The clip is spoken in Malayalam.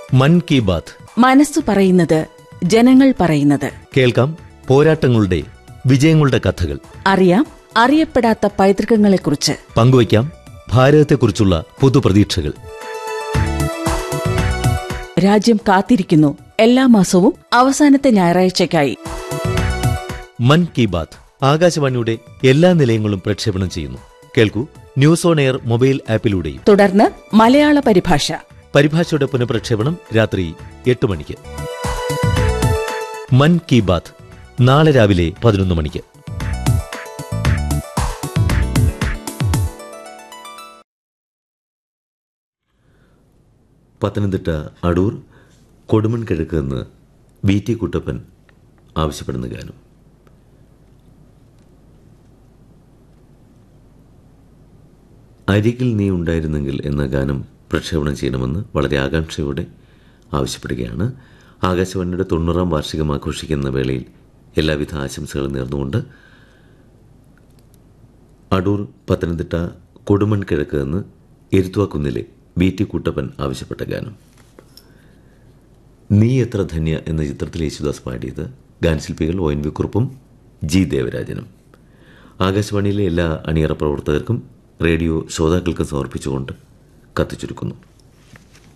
മൻ കി ബാത്ത് മനസ്സു പറയുന്നത് ജനങ്ങൾ പറയുന്നത് കേൾക്കാം പോരാട്ടങ്ങളുടെ വിജയങ്ങളുടെ കഥകൾ അറിയാം അറിയപ്പെടാത്ത പൈതൃകങ്ങളെക്കുറിച്ച് പങ്കുവയ്ക്കാം ഭാരതത്തെക്കുറിച്ചുള്ള പുതുപ്രതീക്ഷകൾ രാജ്യം കാത്തിരിക്കുന്നു എല്ലാ മാസവും അവസാനത്തെ ഞായറാഴ്ചയ്ക്കായി മൻ കി ബാത്ത് ആകാശവാണിയുടെ എല്ലാ നിലയങ്ങളും പ്രക്ഷേപണം ചെയ്യുന്നു കേൾക്കൂ ന്യൂസ് ഓൺ എയർ മൊബൈൽ ആപ്പിലൂടെയും തുടർന്ന് മലയാള പരിഭാഷ പരിഭാഷയുടെ പുനഃപ്രക്ഷേപണം രാത്രി എട്ട് മണിക്ക് മൻ കി ബാത്ത് നാളെ രാവിലെ പതിനൊന്ന് മണിക്ക് പത്തനംതിട്ട അടൂർ കൊടുമൺ കിഴക്ക് എന്ന് വി ടി കുട്ടപ്പൻ ആവശ്യപ്പെടുന്ന ഗാനം അരികിൽ നീ ഉണ്ടായിരുന്നെങ്കിൽ എന്ന ഗാനം പ്രക്ഷേപണം ചെയ്യണമെന്ന് വളരെ ആകാംക്ഷയോടെ ആവശ്യപ്പെടുകയാണ് ആകാശവാണിയുടെ തൊണ്ണൂറാം വാർഷികം ആഘോഷിക്കുന്ന വേളയിൽ എല്ലാവിധ ആശംസകളും നേർന്നുകൊണ്ട് അടൂർ പത്തനംതിട്ട കൊടുമൺ കിഴക്ക് എന്ന് എരുത്തുവാക്കുന്നിലെ വി ടി കുട്ടപ്പൻ ആവശ്യപ്പെട്ട ഗാനം നീ എത്ര ധന്യ എന്ന ചിത്രത്തിൽ യേശുദാസ് പാടിയത് ഗാനശില്പികൾ ഒ എൻ വി കുറുപ്പും ജി ദേവരാജനും ആകാശവാണിയിലെ എല്ലാ അണിയറ പ്രവർത്തകർക്കും റേഡിയോ ശ്രോതാക്കൾക്കും സമർപ്പിച്ചുകൊണ്ട് കത്തിച്ചുരുക്കുന്നു